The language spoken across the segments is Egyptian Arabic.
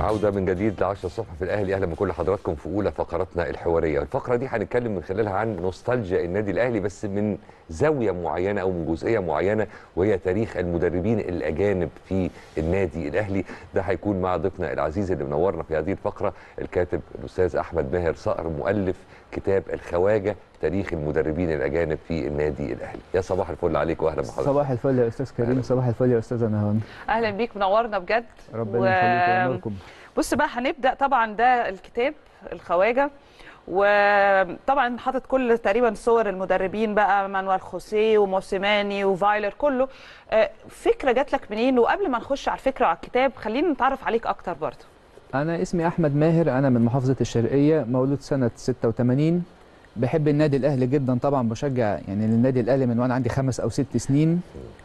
عودة من جديد ل 10 الصبح في الأهلي أهلا بكل حضراتكم في أولى فقراتنا الحوارية الفقرة دي هنتكلم من خلالها عن نوستالجيا النادي الأهلي بس من زاوية معينة أو من جزئية معينة وهي تاريخ المدربين الأجانب في النادي الأهلي ده هيكون مع ضيفنا العزيز اللي منورنا في هذه الفقرة الكاتب الأستاذ أحمد ماهر صقر مؤلف كتاب الخواجة تاريخ المدربين الأجانب في النادي الأهلي يا صباح الفل عليك وأهلا بحضرتك صباح الفل يا استاذ كريم صباح الفل يا استاذه نهان اهلا بيك منورنا بجد ربنا و- يخليك وينوركم بص بقى هنبدا طبعا ده الكتاب الخواجه وطبعا حاطط كل تقريبا صور المدربين بقى مانويل خوسيه وموسيماني وفايلر كله آه، فكره جات لك منين وقبل ما نخش على الفكره وعلى الكتاب خلينا نتعرف عليك اكتر برضه انا اسمي احمد ماهر انا من محافظه الشرقيه مولود سنه 86 بحب النادي الاهلي جدا طبعا بشجع يعني النادي الاهلي من وانا عندي خمس او ست سنين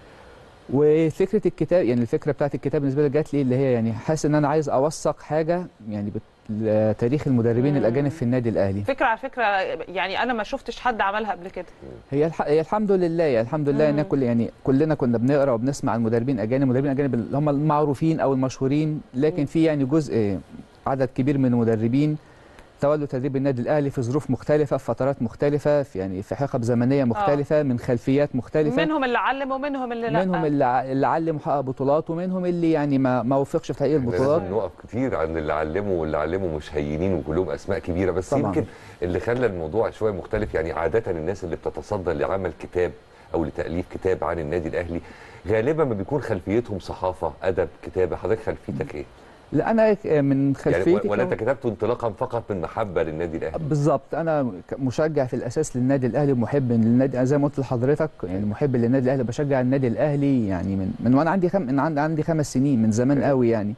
وفكره الكتاب يعني الفكره بتاعت الكتاب بالنسبه لي جات لي اللي هي يعني حاسس ان انا عايز اوثق حاجه يعني بت... تاريخ المدربين مم. الاجانب في النادي الاهلي فكره على فكره يعني انا ما شفتش حد عملها قبل كده هي الح... هي الحمد لله يعني الحمد لله ان مم. كل يعني كلنا كنا بنقرا وبنسمع عن مدربين اجانب مدربين اجانب اللي هم المعروفين او المشهورين لكن مم. في يعني جزء عدد كبير من المدربين تولوا تدريب النادي الاهلي في ظروف مختلفه في فترات مختلفه في يعني في حقب زمنيه مختلفه من خلفيات مختلفه منهم اللي علم ومنهم اللي لا منهم اللي ع- اللي علم وحقق بطولات ومنهم اللي يعني ما ما وفقش في تحقيق إحنا البطولات لازم نقف كتير عن اللي علموا واللي علموا مش هينين وكلهم اسماء كبيره بس طبعاً. يمكن اللي خلى الموضوع شويه مختلف يعني عاده الناس اللي بتتصدى لعمل كتاب او لتاليف كتاب عن النادي الاهلي غالبا ما بيكون خلفيتهم صحافه ادب كتابه حضرتك خلفيتك ايه؟ لا انا من يعني خلفيتي ولا انت كان- كتبته انطلاقا فقط من محبه للنادي الاهلي؟ بالظبط انا ك- مشجع في الاساس للنادي الاهلي ومحب للنادي أنا زي ما قلت لحضرتك يعني محب للنادي الاهلي بشجع النادي الاهلي يعني من من وانا عندي خم من عندي عندي خمس سنين من زمان أوكي. قوي يعني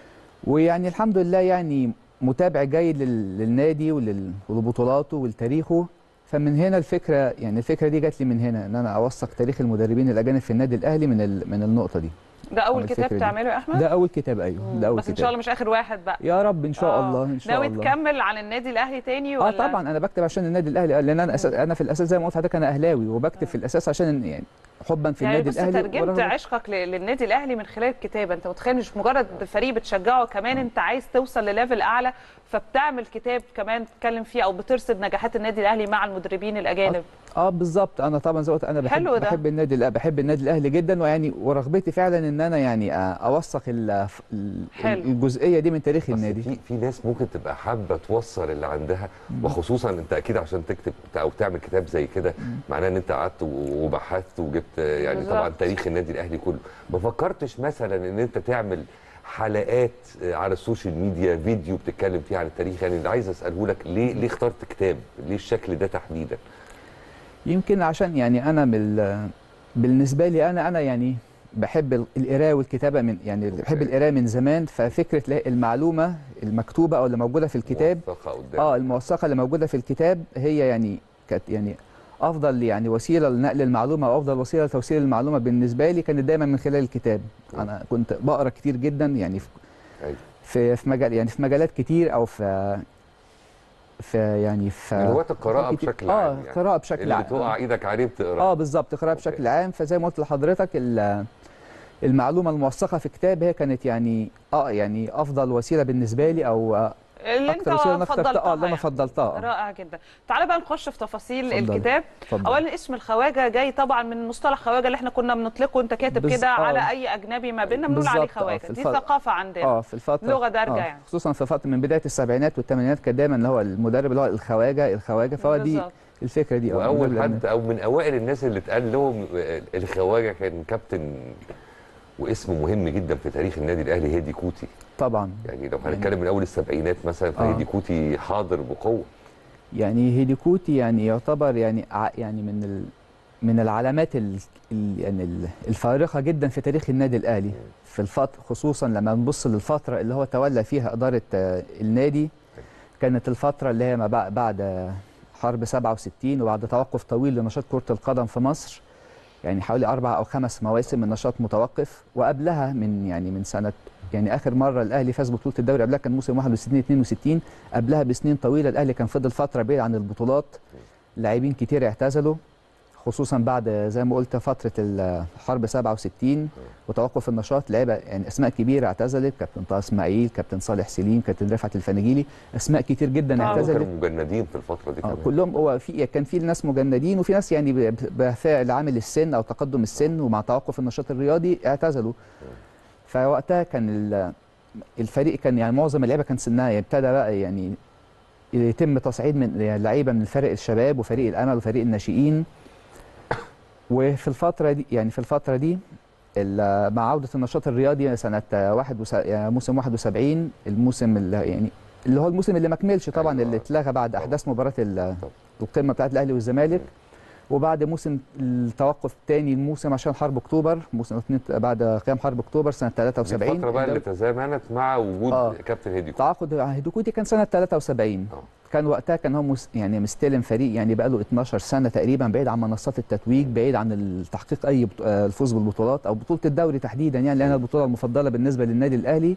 ويعني الحمد لله يعني متابع جيد لل- للنادي ولل- ولبطولاته ولتاريخه فمن هنا الفكره يعني الفكره دي جات لي من هنا ان انا اوثق تاريخ المدربين الاجانب في النادي الاهلي من ال- من النقطه دي ده اول الفكرة كتاب دي. تعمله يا احمد ده اول كتاب ايوه ده اول بس كتاب ان شاء الله مش اخر واحد بقى يا رب ان شاء آه. الله ان شاء ناوي الله تكمل عن النادي الاهلي تاني اه ولا طبعا انا بكتب عشان النادي الاهلي لان انا أساس انا في الاساس زي ما قلت لحضرتك انا اهلاوي وبكتب في الاساس عشان يعني حبا في يعني النادي بص الاهلي ترجمت ورغبة- عشقك ل- للنادي الاهلي من خلال الكتابه انت متخيل مش مجرد فريق بتشجعه كمان انت عايز توصل لليفل اعلى فبتعمل كتاب كمان تتكلم فيه او بترصد نجاحات النادي الاهلي مع المدربين الاجانب اه بالظبط انا طبعا زي ما قلت انا بحب حلو ده. بحب النادي الأهلي بحب النادي الاهلي جدا ويعني ورغبتي فعلا ان انا يعني آه، اوثق ال- ال- حلو. الجزئيه دي من تاريخ بس النادي في في ناس ممكن تبقى حابه توصل اللي عندها وخصوصا انت اكيد عشان تكتب او تعمل كتاب زي كده معناه ان انت قعدت وبحثت وجبت يعني بالظبط. طبعا تاريخ النادي الاهلي كله ما فكرتش مثلا ان انت تعمل حلقات على السوشيال ميديا فيديو بتتكلم فيه عن التاريخ يعني اللي عايز اساله لك ليه ليه اخترت كتاب ليه الشكل ده تحديدا يمكن عشان يعني انا بال بالنسبه لي انا انا يعني بحب ال- القراءه والكتابه من يعني بحب القراءه من زمان ففكره لا- المعلومه المكتوبه او اللي موجوده في الكتاب موثقة قدام اه الموثقه اللي موجوده في الكتاب هي يعني كانت يعني افضل يعني وسيله لنقل المعلومه او افضل وسيله لتوصيل المعلومه بالنسبه لي كانت دايما من خلال الكتاب انا كنت بقرا كتير جدا يعني في أيوة. في في مجال يعني في مجالات كتير او في في يعني في من هواة القراءة كتير- بشكل اه عام يعني. قراءه بشكل اللي عام بتقع ايدك عليه بتقراه اه بالظبط قراءه أوكي. بشكل عام فزي ما قلت لحضرتك ال- المعلومه الموثقه في كتاب هي كانت يعني اه يعني افضل وسيله بالنسبه لي او آه، اللي انت اكتر وسيله انا اخترتها اه فضلتها اللي انا يعني. فضلتها آه. رائع جدا تعالى بقى نخش في تفاصيل اتفضل. الكتاب اتفضل. اولا اسم الخواجه جاي طبعا من مصطلح خواجه اللي احنا كنا بنطلقه انت كاتب بز- كده آه. على اي اجنبي ما بيننا بنقول عليه بالظبط، آه، خواجه في دي الف- ثقافه عندنا اه في الفتره لغة دارجة آه يعني. خصوصا في فتره من بدايه السبعينات والثمانينات كان دايما اللي هو المدرب اللي هو الخواجه الخواجه فهو دي بالظبط. الفكره دي آه، واول المدرب حد او من اوائل الناس اللي اتقال لهم الخواجه كان كابتن واسم مهم جدا في تاريخ النادي الاهلي هيدي كوتي طبعا يعني لو يعني- هنتكلم من اول السبعينات مثلا آه. فهيدي كوتي حاضر بقوه يعني هيديكوتي يعني يعتبر يعني ع- يعني من ال من العلامات ال ال يعني ال- الفارقه جدا في تاريخ النادي الاهلي في الفتره خصوصا لما نبص للفتره اللي هو تولى فيها اداره آه، النادي كانت الفتره اللي هي ما بع- بعد آه، حرب 67 وبعد توقف طويل لنشاط كره القدم في مصر يعني حوالي اربع او خمس مواسم من نشاط متوقف وقبلها من يعني من سنه يعني اخر مره الاهلي فاز ببطوله الدوري قبلها كان موسم 61 62 قبلها بسنين طويله الاهلي كان فضل فتره بعيد عن البطولات لاعبين كتير اعتزلوا خصوصا بعد زي ما قلت فتره الحرب 67 وتوقف النشاط لعيبه يعني اسماء كبيره اعتزلت كابتن طه اسماعيل كابتن صالح سليم كابتن رفعت الفناجيلي اسماء كتير جدا طبعاً. اعتزلت كانوا مجندين في الفتره دي آه كمان كلهم هو في كان في ناس مجندين وفي ناس يعني ب- بفعل عامل السن او تقدم السن ومع توقف النشاط الرياضي اعتزلوا فوقتها كان ال- الفريق كان يعني معظم اللعيبه كان سنها يعني ابتدى بقى يعني يتم تصعيد من يعني لعيبه من فريق الشباب وفريق الامل وفريق الناشئين وفي الفتره دي يعني في الفتره دي ال- مع عوده النشاط الرياضي سنه واحد وس... يعني موسم 71 الموسم اللي يعني اللي هو الموسم اللي ما كملش طبعا أيوة. اللي اتلغى بعد طبعاً. احداث مباراه ال- طبعاً. القمه بتاعت الاهلي والزمالك وبعد موسم التوقف تاني الموسم عشان حرب اكتوبر موسم اتنين- بعد قيام حرب اكتوبر سنه دي 73 الفتره بقى اللي الدوري- تزامنت مع وجود آه. كابتن هيدي تعاقد هيدوكوتي كان سنه 73 آه. كان وقتها كان هو مس يعني مستلم فريق يعني بقى له 12 سنه تقريبا بعيد عن منصات التتويج بعيد عن التحقيق اي بط- آه، الفوز بالبطولات او بطوله الدوري تحديدا يعني لان البطوله المفضله بالنسبه للنادي الاهلي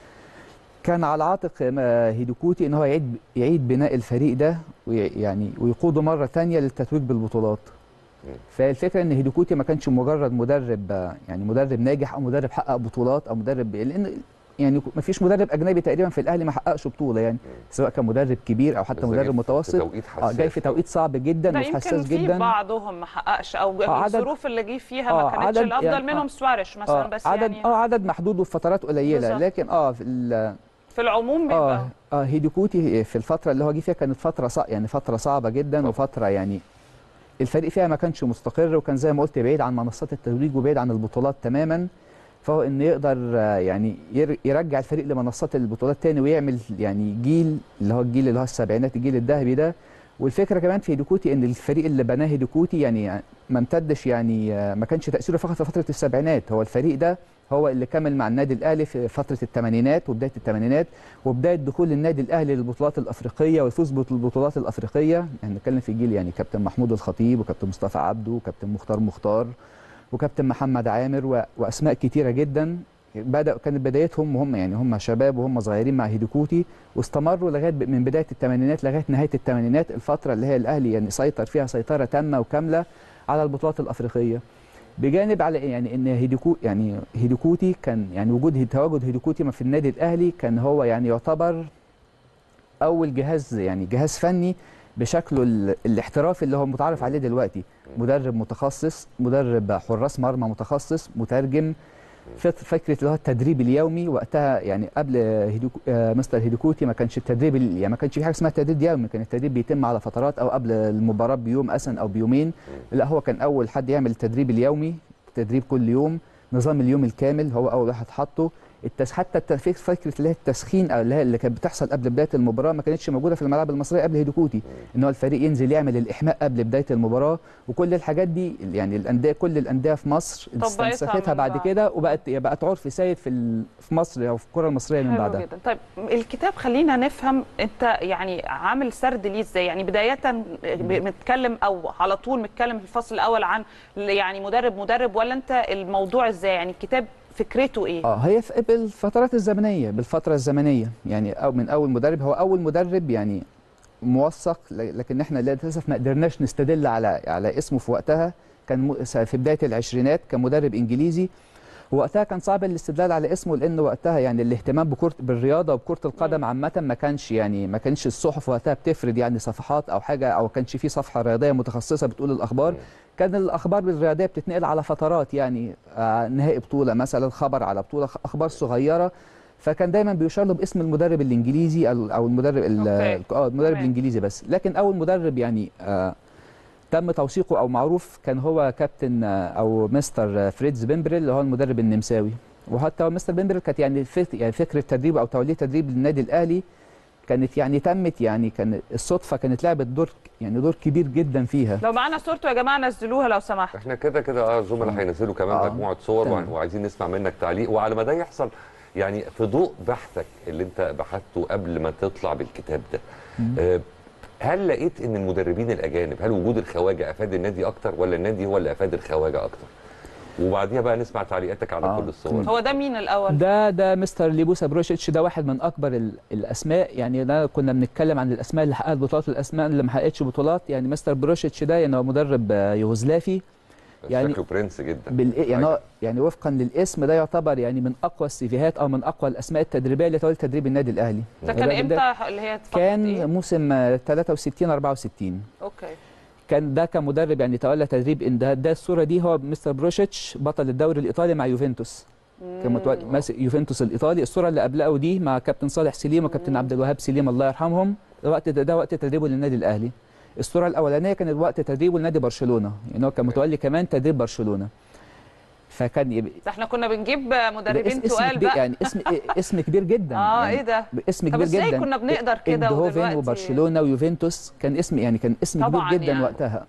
كان على عاتق آه، هيدوكوتي ان هو يعيد يعيد بناء الفريق ده ويعني ويقوده مره ثانيه للتتويج بالبطولات مم. فالفكره ان هيدوكوتي ما كانش مجرد مدرب آه، يعني مدرب ناجح او مدرب حقق بطولات او مدرب لان يعني ما فيش مدرب اجنبي تقريبا في الاهلي ما حققش بطوله يعني سواء كان مدرب كبير او حتى بس ده جاي مدرب في متوسط توقيت اه جاي حساس في توقيت صعب جدا ده يمكن وحساس في جدا بعضهم ما حققش او آه، عدد- الظروف اللي جه فيها آه، ما كانتش عدد الافضل يعني- منهم آه. سواريش مثلا اه بس عدد يعني اه عدد محدود وفي فترات قليله بالظبط. لكن اه في ال- في العموم بيبقى اه اه هيدوكوتي في الفتره اللي هو جه فيها كانت فتره صع... يعني فتره صعبه جدا طبعا. وفتره يعني الفريق فيها ما كانش مستقر وكان زي ما قلت بعيد عن منصات التتويج وبعيد عن البطولات تماما فهو ان يقدر آه، يعني ير- يرجع الفريق لمنصات البطولات تاني ويعمل يعني جيل اللي هو الجيل اللي هو السبعينات الجيل الذهبي ده والفكره كمان في هيدوكوتي ان الفريق اللي بناه هيدوكوتي يعني ما امتدش يعني آه، ما كانش تاثيره فقط في فتره السبعينات هو الفريق ده هو اللي كمل مع النادي الاهلي في فتره الثمانينات وبدايه الثمانينات وبدايه دخول النادي الاهلي للبطولات الافريقيه والفوز بالبطولات الافريقيه يعني نتكلم في جيل يعني كابتن محمود الخطيب وكابتن مصطفى عبده وكابتن مختار مختار وكابتن محمد عامر و... واسماء كتيره جدا بدا كانت بدايتهم وهم يعني هم شباب وهم صغيرين مع هيدوكوتي واستمروا لغايه ب- من بدايه الثمانينات لغايه نهايه الثمانينات الفتره اللي هي الاهلي يعني سيطر فيها سيطره تامه وكامله على البطولات الافريقيه بجانب على يعني ان هيدوكو يعني هيدوكوتي كان يعني وجود تواجد هيدوكوتي في النادي الاهلي كان هو يعني يعتبر اول جهاز يعني جهاز فني بشكله ال- الاحترافي اللي هو متعارف عليه دلوقتي مدرب متخصص مدرب حراس مرمى متخصص مترجم فت- فكره اللي هو التدريب اليومي وقتها يعني قبل هيدوكو آه مستر هيدوكوتي ما كانش التدريب ال- يعني ما كانش في حاجه اسمها تدريب يومي كان التدريب بيتم على فترات او قبل المباراه بيوم اسن او بيومين لا هو كان اول حد يعمل التدريب اليومي تدريب كل يوم نظام اليوم الكامل هو اول واحد حطه التس حتى التفكير فكره اللي هي التسخين او اللي, هي اللي كانت بتحصل قبل بدايه المباراه ما كانتش موجوده في الملاعب المصريه قبل هيدوكوتي ان هو الفريق ينزل يعمل الاحماء قبل بدايه المباراه وكل الحاجات دي يعني الانديه كل الانديه في مصر طبقتها استنسختها من بعد بعد. كده وبقت بقت عرف سائد في ال- في مصر او في الكره المصريه من حلو بعدها جدا طيب الكتاب خلينا نفهم انت يعني عامل سرد ليه ازاي يعني بدايه بنتكلم او على طول متكلم في الفصل الاول عن يعني مدرب مدرب ولا انت الموضوع ازاي يعني الكتاب فكرته ايه اه هي في- بالفترات الزمنيه بالفتره الزمنيه يعني او من اول مدرب هو اول مدرب يعني موثق ل- لكن احنا للاسف ما قدرناش نستدل على على اسمه في وقتها كان م- س- في بدايه العشرينات كان مدرب انجليزي وقتها كان صعب الاستدلال على اسمه لان وقتها يعني الاهتمام بكره بالرياضه وبكره القدم عامه ما كانش يعني ما كانش الصحف وقتها بتفرد يعني صفحات او حاجه او كانش في صفحه رياضيه متخصصه بتقول الاخبار كان الاخبار الرياضيه بتتنقل على فترات يعني آه، نهائي بطوله مثلا خبر على بطوله خ- اخبار صغيره فكان دايما بيشار له باسم المدرب الانجليزي او أو المدرب ال- أوكي. اه المدرب تمام. الانجليزي بس لكن اول مدرب يعني آه تم توثيقه او معروف كان هو كابتن آه، او مستر آه، فريدز بيمبريل اللي هو المدرب النمساوي وحتى هو مستر بيمبريل كانت يعني فك يعني فكره تدريبه او توليه تدريب للنادي الاهلي كانت يعني تمت يعني كان الصدفه كانت لعبت دور يعني دور كبير جدا فيها لو معانا صورته يا جماعه نزلوها لو سمحت احنا كده كده اه الزملاء هينزلوا كمان آه. مجموعه صور تمام. وعايزين نسمع منك تعليق وعلى ما ده يحصل يعني في ضوء بحثك اللي انت بحثته قبل ما تطلع بالكتاب ده آه، هل لقيت ان المدربين الاجانب هل وجود الخواجه افاد النادي اكتر ولا النادي هو اللي افاد الخواجه اكتر؟ وبعديها بقى نسمع تعليقاتك على آه. كل الصور هو ده مين الاول ده ده مستر ليبوسا بروشيتش ده واحد من اكبر ال- الاسماء يعني ده كنا بنتكلم عن الاسماء اللي حققت بطولات والاسماء اللي ما حققتش بطولات يعني مستر بروشيتش ده يعني هو مدرب آه، يوغوسلافي يعني- شكله برنس جدا بال يعني هو يعني وفقا للاسم ده يعتبر يعني من اقوى السيفيهات او من اقوى الاسماء التدريبيه اللي تولي تدريب النادي الاهلي ده كان الراجل امتى اللي هي فترة كان إيه؟ موسم آه، 63 64 اوكي كان ده كمدرب يعني تولى تدريب ان ده, ده الصوره دي هو مستر بروشيتش بطل الدوري الايطالي مع يوفنتوس كان متولي ماسك يوفنتوس الايطالي الصوره اللي قبلها دي مع كابتن صالح سليم وكابتن عبد الوهاب سليم الله يرحمهم الوقت ده, ده وقت تدريبه للنادي الاهلي الصوره الاولانيه كانت وقت تدريبه لنادي برشلونه يعني هو كان متولي كمان تدريب برشلونه فكان يبقى ده احنا كنا بنجيب ده مدربين اسم, اسم تقال كبير بقى يعني اسم اسم كبير جدا اه يعني ايه ده اسم طب كبير ازاي جدا كنا بنقدر كده اندهوفن ودلوقتي وبرشلونه ويوفنتوس كان اسم يعني كان اسم طبعاً كبير جدا يعني. وقتها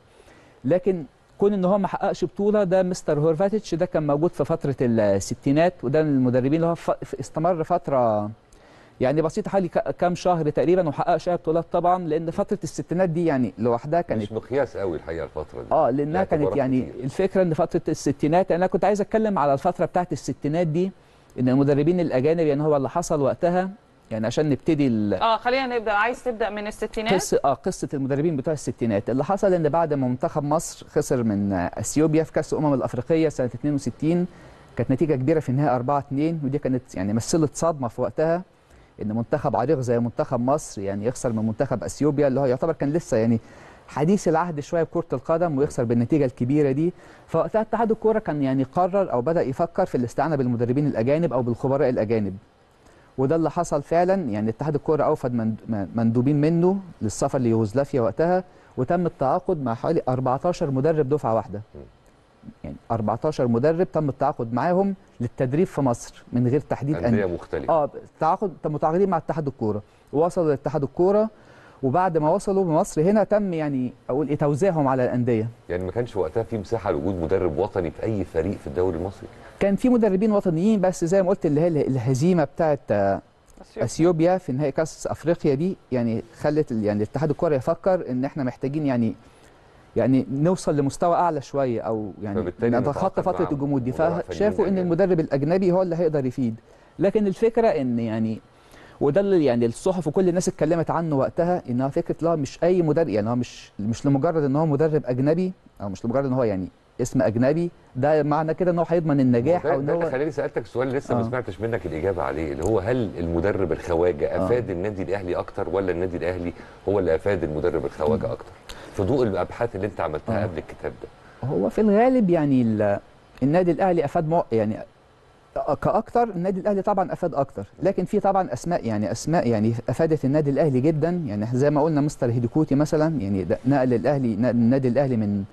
لكن كون ان هو ما حققش بطوله ده مستر هورفاتيتش ده كان موجود في فتره الستينات وده من المدربين اللي هو ف- ف- استمر فتره يعني بسيطه حوالي ك- كام شهر تقريبا وحقق فيها بطولات طبعا لان فتره الستينات دي يعني لوحدها كانت مش مقياس قوي الحقيقه الفتره دي اه لانها لها كانت اعتبارات يعني كتير. الفكره ان فتره الستينات انا كنت عايز اتكلم على الفتره بتاعت الستينات دي ان المدربين الاجانب يعني هو اللي حصل وقتها يعني عشان نبتدي ال- اه خلينا نبدا عايز تبدا من الستينات قصه اه قصه المدربين بتوع الستينات اللي حصل ان بعد ما منتخب مصر خسر من آه، اثيوبيا في كاس الامم الافريقيه سنه 62 كانت نتيجه كبيره في النهايه 4 2 ودي كانت يعني مثلت صدمه في وقتها ان منتخب عريق زي منتخب مصر يعني يخسر من منتخب اثيوبيا اللي هو يعتبر كان لسه يعني حديث العهد شويه بكره القدم ويخسر بالنتيجه الكبيره دي فوقتها اتحاد الكوره كان يعني قرر او بدا يفكر في الاستعانه بالمدربين الاجانب او بالخبراء الاجانب وده اللي حصل فعلا يعني اتحاد الكوره اوفد مند- مندوبين منه للسفر ليوغوسلافيا وقتها وتم التعاقد مع حوالي 14 مدرب دفعه واحده يعني 14 مدرب تم التعاقد معاهم للتدريب في مصر من غير تحديد انديه أندية. مختلفه اه تعاقد تم متعاقدين مع اتحاد الكوره ووصلوا لاتحاد الكوره وبعد ما وصلوا بمصر هنا تم يعني اقول ايه توزيعهم على الانديه يعني ما كانش وقتها في مساحه لوجود مدرب وطني في اي فريق في الدوري المصري كان في مدربين وطنيين بس زي ما قلت اللي هي الهزيمه بتاعت آه، اثيوبيا في نهائي كاس افريقيا دي يعني خلت ال- يعني اتحاد الكوره يفكر ان احنا محتاجين يعني يعني نوصل لمستوى اعلى شويه او يعني فبالتالي نتخطى نتعاقد فتره مع الجمود دي مدراء فنيين فشافوا ان أجانب. المدرب الاجنبي هو اللي هيقدر يفيد لكن الفكره ان يعني وده اللي يعني الصحف وكل الناس اتكلمت عنه وقتها انها فكره لا مش اي مدرب يعني هو مش مش لمجرد ان هو مدرب اجنبي او مش لمجرد ان هو يعني اسم اجنبي ده معنى كده ان هو هيضمن النجاح ده, او ان ده اللي هو خلاني سالتك سؤال لسه ما آه. سمعتش منك الاجابه عليه اللي هو هل المدرب الخواجه آه. افاد النادي الاهلي اكتر ولا النادي الاهلي هو اللي افاد المدرب الخواجه اكتر في ضوء الابحاث اللي انت عملتها آه. قبل الكتاب ده هو في الغالب يعني ال- النادي الاهلي افاد مو يعني كاكتر النادي الاهلي طبعا افاد اكتر لكن في طبعا اسماء يعني اسماء يعني افادت النادي الاهلي جدا يعني زي ما قلنا مستر هيديكوتي مثلا يعني ده نقل الاهلي نقل النادي الاهلي من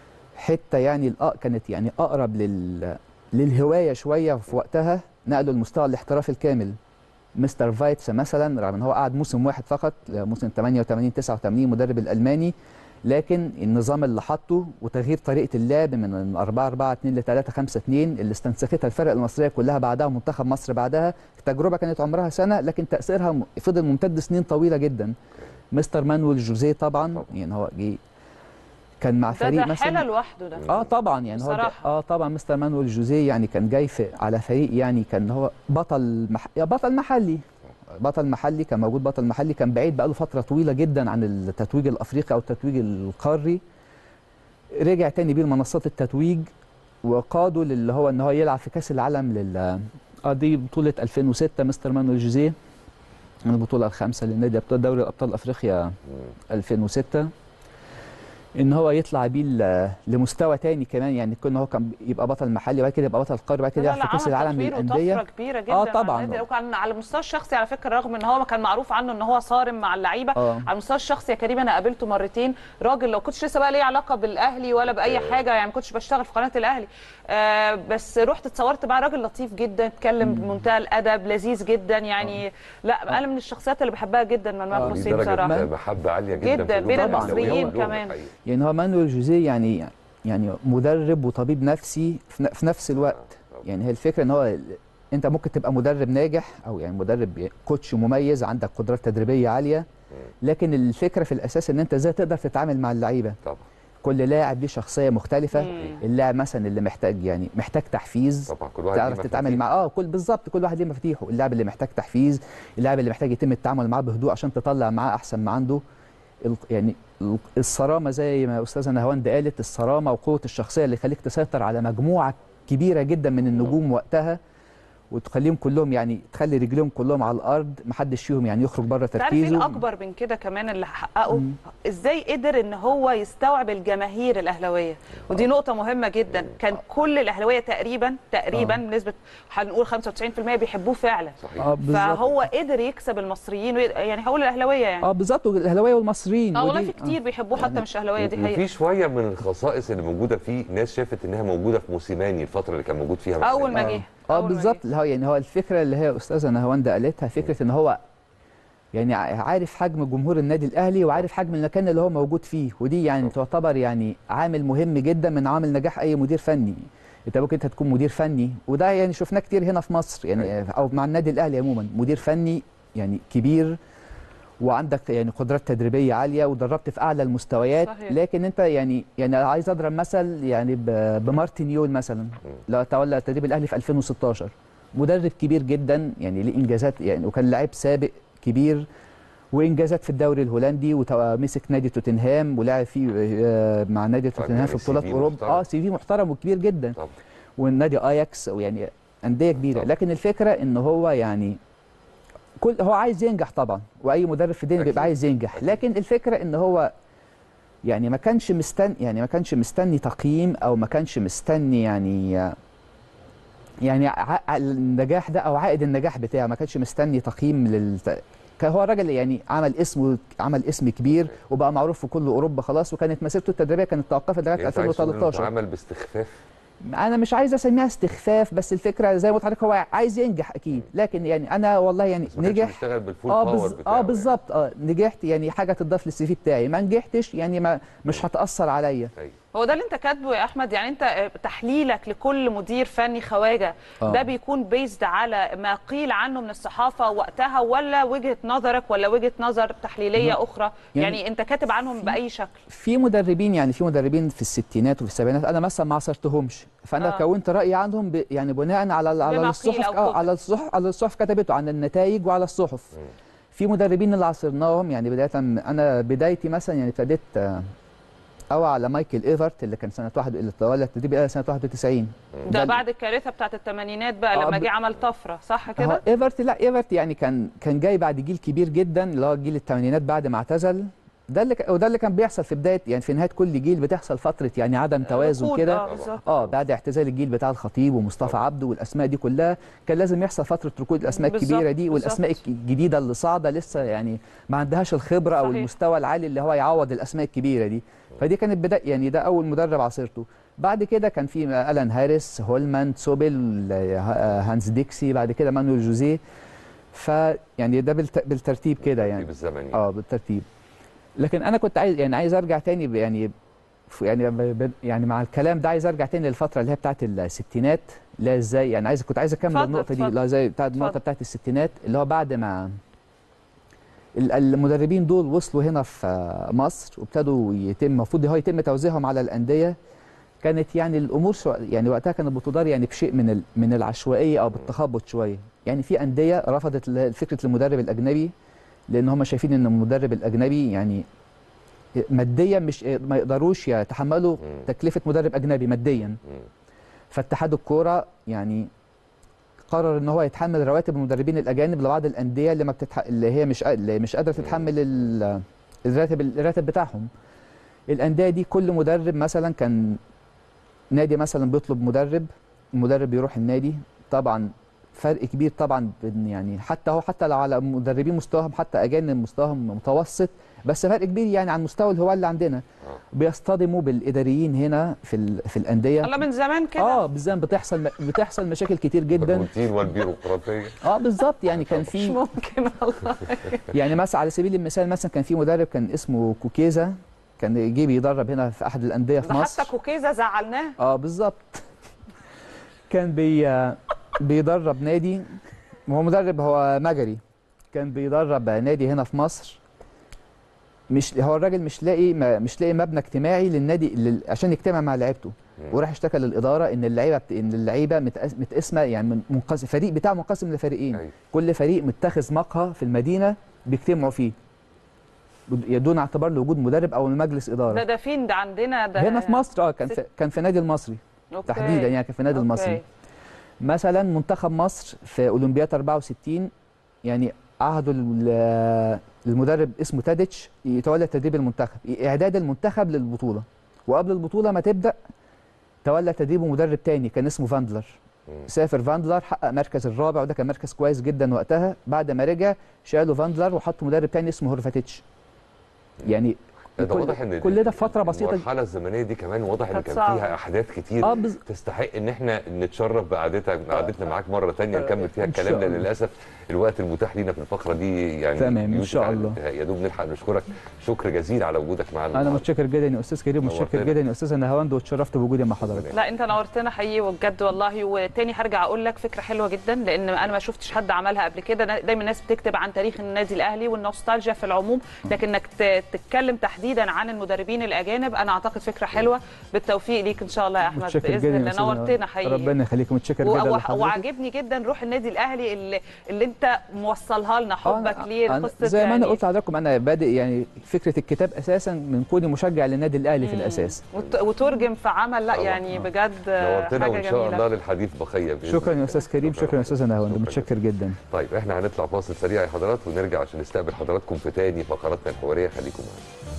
حته يعني الأ- كانت يعني اقرب لل للهوايه شويه في وقتها نقله لمستوى الاحتراف الكامل مستر فايتس مثلا رغم ان هو قعد موسم واحد فقط موسم 88 89 مدرب الالماني لكن النظام اللي حطه وتغيير طريقه اللعب من 4 4 2 ل 3 5 2 اللي استنسختها الفرق المصريه كلها بعدها ومنتخب مصر بعدها التجربه كانت عمرها سنه لكن تاثيرها م- فضل ممتد سنين طويله جدا مستر مانويل جوزيه طبعا طبعاً. يعني هو جه كان مع ده فريق ده حاله مثلا لوحده ده اه طبعا يعني هو بصراحة. اه طبعا مستر مانويل جوزيه يعني كان جاي في على فريق يعني كان هو بطل مح... يا بطل محلي بطل محلي كان موجود بطل محلي كان بعيد بقاله فتره طويله جدا عن التتويج الافريقي او التتويج القاري رجع تاني بيه لمنصات التتويج وقاده للي هو ان هو يلعب في كاس العالم لل اه دي بطوله 2006 مستر مانويل جوزيه من البطوله الخامسه للنادي ابطال دوري ابطال افريقيا مم. 2006 ان هو يطلع بيه ل- لمستوى تاني كمان يعني كون هو كان يبقى بطل محلي وبعد كده يبقى بطل قاري وبعد كده لا يلعب لا في كاس عمل العالم تطوير للانديه وطفره كبيره جدا آه مع طبعاً. النادي. وكان على المستوى الشخصي على فكره رغم ان هو ما كان معروف عنه ان هو صارم مع اللعيبه اه على المستوى الشخصي يا كريم انا قابلته مرتين راجل لو كنتش لسه بقى ليه علاقه بالاهلي ولا باي آه. حاجه يعني ما كنتش بشتغل في قناه الاهلي آه بس رحت اتصورت مع راجل لطيف جدا اتكلم بمنتهى الادب لذيذ جدا يعني لا انا من الشخصيات اللي بحبها جدا ممدوح آه. دي حسين درجه بصراحه محبه عاليه جدا جداً في قلوب بين الأهلاوية المصريين كلهم كمان. الحقيقة. يعني هو مانويل جوزيه يعني يعني مدرب وطبيب نفسي في ن- في نفس الوقت آه. يعني هي الفكره ان هو ال- انت ممكن تبقى مدرب ناجح او يعني مدرب كوتش مميز عندك قدرات تدريبيه عاليه لكن الفكره في الاساس ان انت ازاي تقدر تتعامل مع اللعيبه طبعا كل لاعب ليه شخصيه مختلفه مم. اللاعب مثلا اللي محتاج يعني محتاج تحفيز طبعا كل واحد ليه تعرف تتعامل مفاتيح. مع اه كل بالظبط كل واحد ليه مفاتيحه اللاعب اللي محتاج تحفيز اللاعب اللي محتاج يتم التعامل معاه بهدوء عشان تطلع معاه احسن ما عنده ال- يعني ال- الصرامه زي ما استاذه نهاوند قالت الصرامه وقوه الشخصيه اللي يخليك تسيطر على مجموعه كبيره جدا من النجوم وقتها وتخليهم كلهم يعني تخلي رجليهم كلهم على الارض محدش فيهم يعني يخرج بره تعرف ايه تركيزه الاكبر من كده كمان اللي حققه مم. ازاي قدر ان هو يستوعب الجماهير الاهلاويه ودي نقطه مهمه جدا كان كل الاهلاويه تقريبا تقريبا آه. بنسبه هنقول 95% بيحبوه فعلا صحيح اه بالظبط فهو قدر يكسب المصريين وي- يعني هقول الاهلاويه يعني اه بالظبط الاهلاويه والمصريين اه والله ودي- في كتير بيحبوه حتى يعني مش اهلاويه دي حقيقه وفي شويه من الخصائص اللي موجوده فيه ناس شافت انها موجوده في موسيماني الفتره اللي كان موجود فيها مع اول ما النادي. جه اه أول ما بالظبط جه. اللي هو يعني هو الفكره اللي هي استاذه نهاوند قالتها فكره ان هو يعني ع- عارف حجم جمهور النادي الاهلي وعارف حجم المكان اللي هو موجود فيه ودي يعني تعتبر يعني عامل مهم جدا من عوامل نجاح اي مدير فني انت ممكن انت تكون مدير فني وده يعني شفناه كتير هنا في مصر يعني او مع النادي الاهلي عموما مدير فني يعني كبير وعندك يعني قدرات تدريبيه عاليه ودربت في اعلى المستويات صحيح. لكن انت يعني يعني عايز اضرب مثل يعني ب- بمارتن يول مثلا لا تولى تدريب الاهلي في 2016 مدرب كبير جدا يعني ليه انجازات يعني وكان لاعب سابق كبير وانجازات في الدوري الهولندي ومسك نادي توتنهام ولعب فيه آه، مع نادي طبعاً توتنهام يعني في بطولات CV اوروبا محترم. اه سي في محترم وكبير جدا طبعا والنادي اياكس ويعني انديه كبيره طبعا. لكن الفكره ان هو يعني كل هو عايز ينجح طبعا واي مدرب في الدنيا أكيد. بيبقى عايز ينجح أكيد. لكن الفكره ان هو يعني ما كانش مستني يعني ما كانش مستني تقييم او ما كانش مستني يعني يعني ع- ع- النجاح ده او عائد النجاح بتاعه ما كانش مستني تقييم لل كان هو راجل يعني عمل اسمه عمل اسم كبير وبقى معروف في كل اوروبا خلاص وكانت مسيرته التدريبيه كانت توقفت لغايه يعني أنت عايز تقول إنه 2013 اتعامل باستخفاف انا مش عايز اسميها استخفاف بس الفكره زي ما قلت لحضرتك هو عايز ينجح اكيد لكن يعني انا والله يعني بس ما كانش نجح بيشتغل بالفول اه باور بز... بتاعه اه يعني. بالظبط اه نجحت يعني حاجه تضاف للسي في بتاعي ما نجحتش يعني ما مش هتاثر عليا أيوة. هو ده اللي انت كاتبه يا احمد يعني انت آه، تحليلك لكل مدير فني خواجه آه. ده بيكون بيزد على ما قيل عنه من الصحافه وقتها ولا وجهه نظرك ولا وجهه نظر تحليليه لا. اخرى يعني يعني انت كاتب عنهم باي شكل في مدربين يعني في مدربين في الستينات وفي السبعينات انا مثلا ما عاصرتهمش فانا آه. آه. كونت رايي عنهم ب... يعني بناء على بما على قيل الصحف أو اه كتب. على الصحف على الصحف كتبته عن النتائج وعلى الصحف مم. في مدربين اللي عاصرناهم يعني بدايه انا بدايتي مثلا يعني ابتديت آه، او على مايكل ايفرت اللي كان سنه واحد اللي تولى التدريب الأهلي سنه 91 ده ده- بعد الكارثه بتاعت الثمانينات بقى آه، لما ب- جه عمل طفره صح هو كده ايفرت لا ايفرت يعني كان كان جاي بعد جيل كبير جدا اللي هو جيل الثمانينات بعد ما اعتزل ده اللي ك- وده اللي كان بيحصل في بدايه يعني في نهايه كل جيل بتحصل فتره يعني عدم توازن ركود، كده اه بالظبط اه بعد اعتزال الجيل بتاع الخطيب ومصطفى طبعا. عبده والاسماء دي كلها كان لازم يحصل فتره ركود الاسماء بالظبط، الكبيره دي بالظبط. والاسماء الك- الجديده اللي صاعده لسه يعني ما عندهاش الخبره او صحيح. المستوى العالي اللي هو يعوض الاسماء الكبيره دي فدي كانت بدايه يعني ده اول مدرب عاصرته بعد كده كان في الان هاريس هولمان تسوبل آه، هانز ديكسي بعد كده مانويل جوزيه فيعني ده بالت- بالترتيب كده يعني بالزمن اه بالترتيب لكن انا كنت عايز يعني عايز ارجع تاني ب- يعني ف- يعني ب- ب- يعني مع الكلام ده عايز ارجع تاني للفتره اللي هي بتاعت الستينات لا ازاي يعني عايز كنت عايز اكمل اتفضل، النقطه دي اتفضل. لا زي بتاعت النقطه اتفضل. بتاعت الستينات اللي هو بعد ما ال- المدربين دول وصلوا هنا في آه، مصر وابتدوا يتم المفروض هو يتم توزيعهم على الانديه كانت يعني الامور شو يعني وقتها كانت بتدار يعني بشيء من ال- من العشوائيه او بالتخبط شويه يعني في انديه رفضت ال- فكره المدرب الاجنبي لان هم شايفين ان المدرب الاجنبي يعني ماديا مش ما يقدروش يتحملوا مم. تكلفه مدرب اجنبي ماديا مم. فاتحاد الكوره يعني قرر ان هو يتحمل رواتب المدربين الاجانب لبعض الانديه اللي ما بتتح... اللي هي مش اللي مش قادره تتحمل ال... الراتب الراتب بتاعهم الانديه دي كل مدرب مثلا كان نادي مثلا بيطلب مدرب المدرب بيروح النادي طبعا فرق كبير طبعا بين يعني حتى هو حتى لو على مدربين مستواهم حتى اجانب مستواهم متوسط بس فرق كبير يعني عن مستوى الهواه اللي عندنا آه. بيصطدموا بالاداريين هنا في ال... في الانديه الله من زمان كده اه بالذات بتحصل بتحصل مشاكل كتير جدا الروتين والبيروقراطيه اه بالظبط يعني كان مش في ممكن والله يعني مثلا على سبيل المثال مثلا كان في مدرب كان اسمه كوكيزا كان جه بيدرب هنا في احد الانديه في ده مصر حتى كوكيزه زعلناه اه بالظبط كان بي بيدرب نادي هو مدرب هو مجري كان بيدرب نادي هنا في مصر مش هو الراجل مش لاقي ما مش لاقي مبنى اجتماعي للنادي لل... عشان يجتمع مع لعيبته مم. وراح اشتكى للاداره ان اللعيبه بت... ان اللعيبه متقس... متقسمه يعني من منقسم فريق بتاعه منقسم لفريقين أيوة. كل فريق متخذ مقهى في المدينه بيجتمعوا فيه بد- دون اعتبار لوجود مدرب او مجلس ده اداره ده فين ده عندنا ده هنا في مصر اه كان في... ست- كان في نادي المصري أوكي. تحديدا يعني كان في النادي أوكي. المصري مثلا منتخب مصر في اولمبياد 64 يعني عهدوا ال- المدرب اسمه تاديتش يتولى تدريب المنتخب اعداد المنتخب للبطوله وقبل البطوله ما تبدا تولى تدريبه مدرب تاني كان اسمه فاندلر مم. سافر فاندلر حقق مركز الرابع وده كان مركز كويس جدا وقتها بعد ما رجع شالوا فاندلر وحطوا مدرب تاني اسمه هورفاتيتش يعني ده كل- واضح ان كل ده في فتره بسيطه المرحله الزمنيه دي كمان واضح ان كانت كان صعبة. فيها احداث كتير اه بز... تستحق ان احنا نتشرف بقعدتك قعدتنا معاك مره تانية نكمل فيها إن شاء الكلام لان الله. للاسف الوقت المتاح لينا في الفقره دي يعني تمام، إن يوسف شاء على الله. الانتهاء. يا دوب نلحق نشكرك شكر جزيل على وجودك معانا انا النهاردة. متشكر جدا يا استاذ كريم متشكر نورتنا. جدا يا استاذ نهاوند واتشرفت بوجودي مع حضرتك لا انت نورتنا حقيقي وبجد والله وتاني هرجع اقول لك فكره حلوه جدا لان انا ما شفتش حد عملها قبل كده أنا دايما الناس بتكتب عن تاريخ النادي الاهلي والنوستالجيا في العموم لكن انك ت- تتكلم تحديدا عن المدربين الاجانب انا اعتقد فكره حلوه بالتوفيق ليك ان شاء الله يا احمد متشكر باذن جدا يا الله أستاذ نهاوند. نورتنا حقيقي ربنا يخليك متشكر و- جدا و- لحضرتك وعجبني جدا روح النادي الاهلي اللي, اللي انت موصلها لنا حبك أنا- ليه أنا قصه زي ما انا يعني قلت لحضراتكم انا بادئ يعني فكره الكتاب اساسا من كوني مشجع للنادي الاهلي في مم. الاساس وت- وترجم في عمل لا طبعاً. يعني آه. بجد نورتنا حاجه وان شاء جميله الله للحديث بقيه بإذن شكرا الله. يا استاذ كريم شكرا يا استاذ نهاوند شكراً متشكر جدا طيب احنا هنطلع فاصل سريع يا حضرات ونرجع عشان نستقبل حضراتكم في تاني فقراتنا الحواريه خليكم معانا